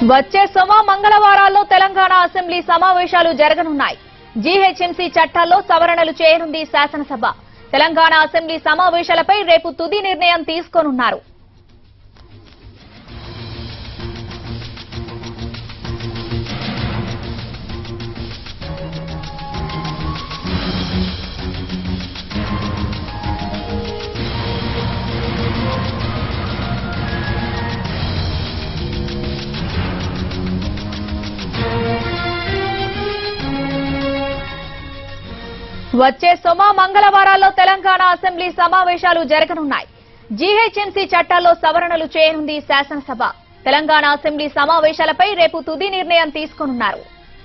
వచ్చే సోమ మంగళవారాల్లో తెలంగాణ అసెంబ్లీ సమావేశాలు జరగనున్నాయి జీహెచ్ఎంసీ చట్టాల్లో సవరణలు చేయనుంది శాసనసభ తెలంగాణ అసెంబ్లీ సమావేశాలపై రేపు తుది నిర్ణయం తీసుకోనున్నారు వచ్చే సోమ మంగళవారాల్లో తెలంగాణ అసెంబ్లీ సమావేశాలు జరగనున్నాయి జీహెచ్ఎంసీ చట్టాల్లో సవరణలు చేయనుంది శాసనసభ తెలంగాణ అసెంబ్లీ సమావేశాలపై రేపు తుది నిర్ణయం తీసుకోనున్నారు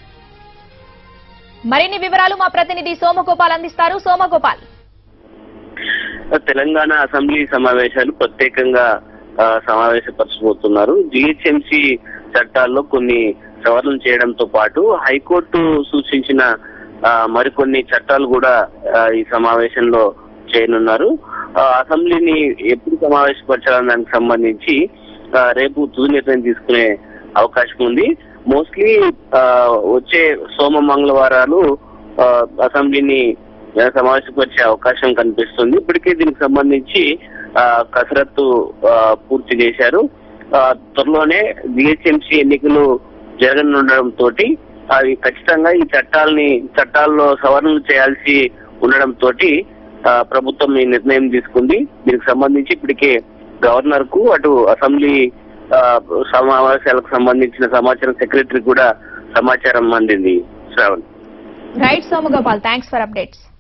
మరిన్ని వివరాలు మా ప్రతినిధి సోమగోపాల్ అందిస్తారు సోమగోపాల్ తెలంగాణ అసెంబ్లీ సమావేశాలు ప్రత్యేకంగా ఆ, సమావేశపరచబోతున్నారు జిహెచ్ఎంసి చట్టాల్లో కొన్ని సవరణలు చేయడంతో పాటు హైకోర్టు సూచించిన ఆ, మరికొన్ని చట్టాలు కూడా ఆ, ఈ సమావేశంలో చేయనున్నారు ఆ, అసెంబ్లీని ఎప్పుడు సమావేశపరచాలని దానికి సంబంధించి ఆ, రేపు తుది నిర్ణయం తీసుకునే అవకాశం ఉంది మోస్ట్లీ వచ్చే సోమ మంగళవారాలు ఆ, అసెంబ్లీని ఆ, సమావేశపరిచే అవకాశం కనిపిస్తుంది ఇప్పటికే దీనికి సంబంధించి ఆ, కసరత్తు ఆ, పూర్తి చేశారు ఆ, త్వరలోనే జిహెచ్ఎంసీ ఎన్నికలు జరగనుండడం తోటి అవి ఖచ్చితంగా ఈ చట్టాలని చట్టాల్లో సవరణలు చేయాల్సి ఉండడం తోటి ఆ, ప్రభుత్వం ఈ నిర్ణయం తీసుకుంది దీనికి సంబంధించి ఇప్పటికే గవర్నర్ కు అటు అసెంబ్లీ ఆ, సమావేశాలకు సంబంధించిన సమాచారం సెక్రటరీ కూడా సమాచారం అందింది Shravan right Somagopal thanks for updates